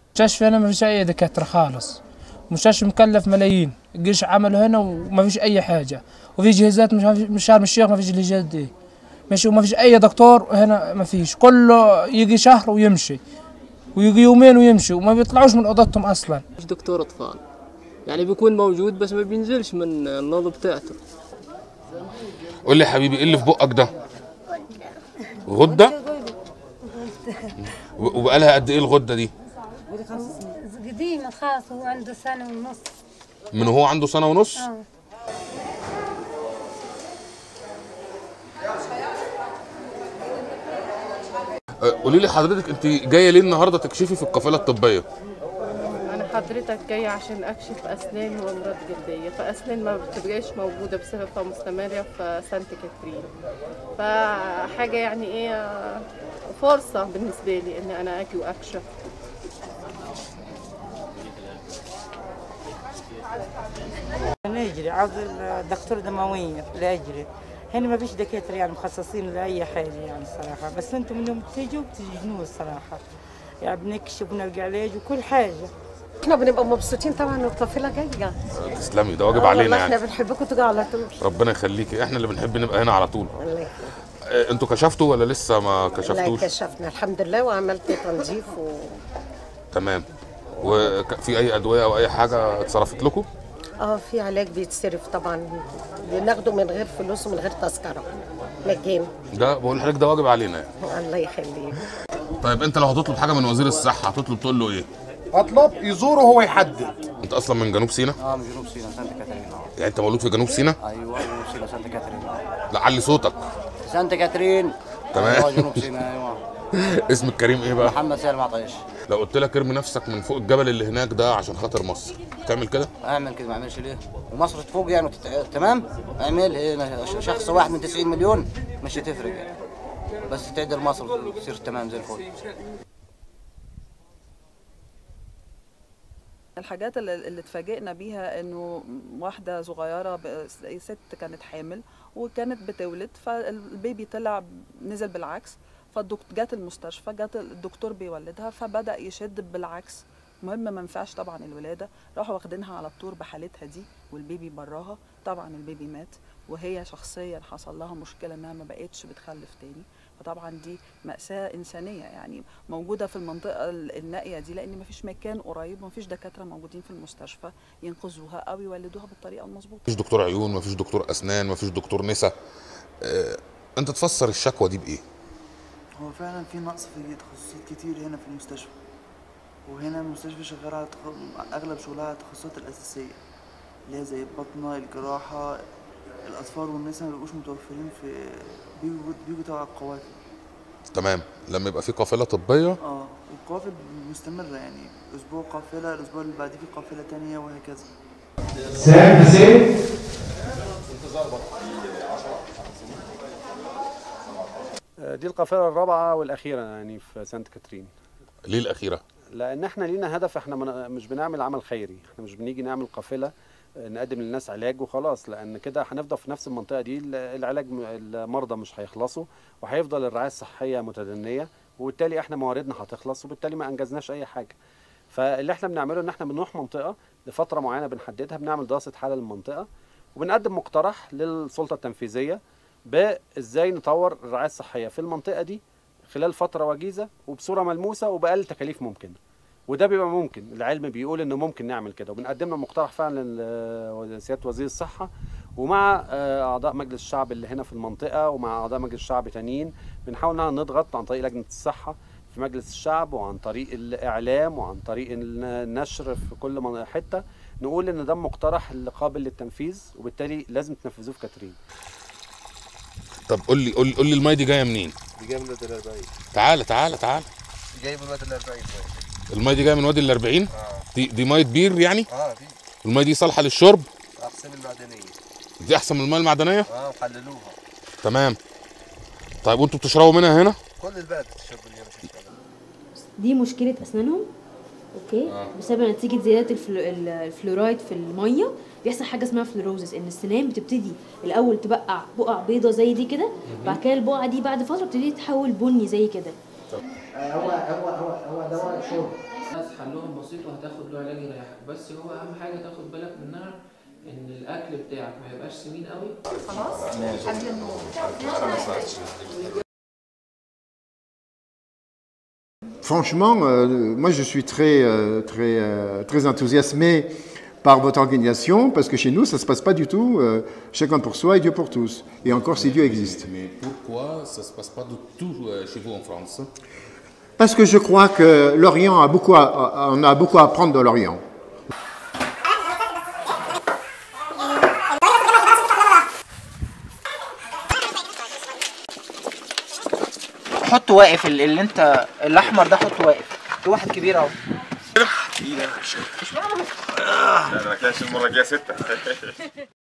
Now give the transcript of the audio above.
مستشفى هنا ما فيش اي دكاتره خالص مستشفى مكلف ملايين الجيش عمله هنا وما فيش اي حاجه وفي جهازات مش مش شرم الشيخ ما فيش الجهاز دي ماشي وما فيش اي دكتور هنا ما فيش كله يجي شهر ويمشي ويجي يومين ويمشي وما بيطلعوش من اوضتهم اصلا مش دكتور اطفال يعني بيكون موجود بس ما بينزلش من النوضه بتاعته قول لي يا حبيبي ايه اللي في بقك ده غده وب- وبقالها قد ايه الغده دي قديم خاص هو عنده سنة ونص من هو عنده سنه ونص اه أه، قولي لي حضرتك انت جايه ليه النهارده تكشفي في القافله الطبيه أنا حضرتك جاية عشان أكشف أسنان وأمراض جلدية فأسنان ما بتبقاش موجودة بصفة مستمرة في سانت كاترين فحاجة يعني إيه فرصة بالنسبة لي إن أنا أجي وأكشف نجري عاوز الدكتور دموية لا أجري هنا ما فيش دكاترة يعني مخصصين لأي حاجة يعني الصراحة بس أنتم من يوم بتيجوا بتجنوا الصراحة يعني بنكشف ونلقى علاج وكل حاجة احنا بنبقى مبسوطين طبعا ان القافله جايه تسلمي ده واجب آه علينا والله احنا يعني بنحبكم تيجوا على طول ربنا يخليكي احنا اللي بنحب نبقى هنا على طول الله يخليك. أه، انتوا كشفتوا ولا لسه ما لا كشفتوش كشفنا الحمد لله وعملت تنظيف و... تمام وفي اي ادويه او اي حاجه اتصرفت لكم اه في علاج بيتصرف طبعا بناخده من غير فلوس ومن غير تذكره مجاني ده بقول لحضرتك ده واجب علينا يعني. الله يخليك طيب انت لو هتطلب حاجه من وزير الصحه هتطلب تقول له ايه اطلب يزوره هو يحدد انت اصلا من جنوب سيناء اه من جنوب سيناء سانتا كاترين اه يعني انت مولود في جنوب سيناء ايوه جنوب سيناء سانتا كاترين اه لا علي صوتك سانتا كاترين تمام. ايوه جنوب سيناء ايوه اسمك كريم ايه بقى محمد سالم عطيش لو قلت لك ارمي نفسك من فوق الجبل اللي هناك ده عشان خاطر مصر تعمل كده اعمل كده ما اعملش ليه ومصر تفوق يعني وتت... تمام اعمل هنا ش- شخص واحد من 90 مليون مش هتفرق يعني بس تعدل مصر تصير تمام زي الفل الحاجات اللي, اللي اتفاجئنا بيها انه واحده صغيره ب- ست كانت حامل وكانت بتولد فالبيبي طلع نزل بالعكس فالدكتور جات المستشفى جات الدكتور بيولدها فبدا يشد بالعكس المهم ما ينفعش طبعا الولاده راحوا واخدينها على الطور بحالتها دي والبيبي براها طبعا البيبي مات وهي شخصيا حصل لها مشكله انها ما بقتش بتخلف تاني فطبعا دي مأساة إنسانية يعني موجودة في المنطقة ال- النائية دي لأن مفيش مكان قريب ومفيش دكاترة موجودين في المستشفى ينقذوها أو يولدوها بالطريقة المظبوطة مفيش دكتور عيون مفيش دكتور اسنان مفيش دكتور نسا اه انت تفسر الشكوى دي بايه هو فعلا في نقص في تخصصات كتير هنا في المستشفى وهنا المستشفى شغالة على تخ... أغلب شغلها على التخصصات الأساسية اللي هي زي البطنة الجراحة الأطفال والنساء ما بيبقوش متوفرين في بيجوا بيجوا تبع القوافل تمام لما يبقى في قافله طبيه اه والقوافل مستمرة يعني أسبوع قافلة الأسبوع اللي بعديه في قافلة تانية وهكذا سام حسين دي القافله الرابعه والاخيره يعني في سانت كاترين ليه الاخيره لان احنا لينا هدف احنا من- مش بنعمل عمل خيري احنا مش بنيجي نعمل قافله آه، نقدم للناس علاج وخلاص لان كده هنفضل في نفس المنطقه دي ال- العلاج م- المرضى مش هيخلصوا وهيفضل الرعايه الصحيه متدنيه وبالتالي احنا مواردنا هتخلص وبالتالي ما انجزناش اي حاجه فاللي احنا بنعمله ان احنا بنروح منطقه لفتره معينه بنحددها بنعمل دراسه حاله للمنطقه وبنقدم مقترح للسلطه التنفيذيه بازاي نطور الرعايه الصحيه في المنطقه دي خلال فتره وجيزه وبصوره ملموسه وباقل تكاليف ممكنه وده بيبقى ممكن العلم بيقول انه ممكن نعمل كده وبنقدم له مقترح فعلا لسياده وزير الصحه ومع آه، اعضاء مجلس الشعب اللي هنا في المنطقه ومع اعضاء مجلس الشعب تانيين بنحاول ان نضغط عن طريق لجنه الصحه في مجلس الشعب وعن طريق الاعلام وعن طريق النشر في كل من- حته نقول ان ده مقترح اللي قابل للتنفيذ وبالتالي لازم تنفذوه في كاترين طب قول لي قول لي قول لي المايه دي جايه منين دي جايه من الواد الأربعين تعالى تعالى تعالى جايه من الواد الأربعين المايه دي جايه من وادي الأربعين دي دي ميه بير يعني اه دي المايه دي صالحه للشرب أحسن المعدنية دي احسن من المايه المعدنيه اه وحللوها تمام طيب وانتوا بتشربوا منها هنا كل البلد تشرب اللي مش هتشرب دي مشكلة أسنانهم أوكي آه. بسبب نتيجة زيادة الفلو... ال- الفلورايد في المية بيحصل حاجة اسمها فلوروزس إن السنان بتبتدي الأول تبقع بقع بيضة زي دي كده بعد كده البقعة دي بعد فترة بتبتدي تتحول بني زي كده هو هو هو هو دواء شرب حلهم بسيط وهتاخد له علاج يريحك بس هو اهم حاجه تاخد بالك منها ان الاكل بتاعك ما يبقاش سمين قوي خلاص قبل النوم Franchement, euh, moi je suis très, euh, très, euh, très enthousiasmé par votre organisation parce que chez nous ça ne se passe pas du tout euh, chacun pour soi et Dieu pour tous. Et encore si Dieu existe. Mais pourquoi ça se passe pas du tout euh, chez vous en France Parce que je crois que l'Orient a beaucoup à, on a beaucoup à apprendre de l'Orient. حط واقف ال- اللي انت الاحمر ده حط واقف في واحد كبير اهو لا انا كده المره الجايه سته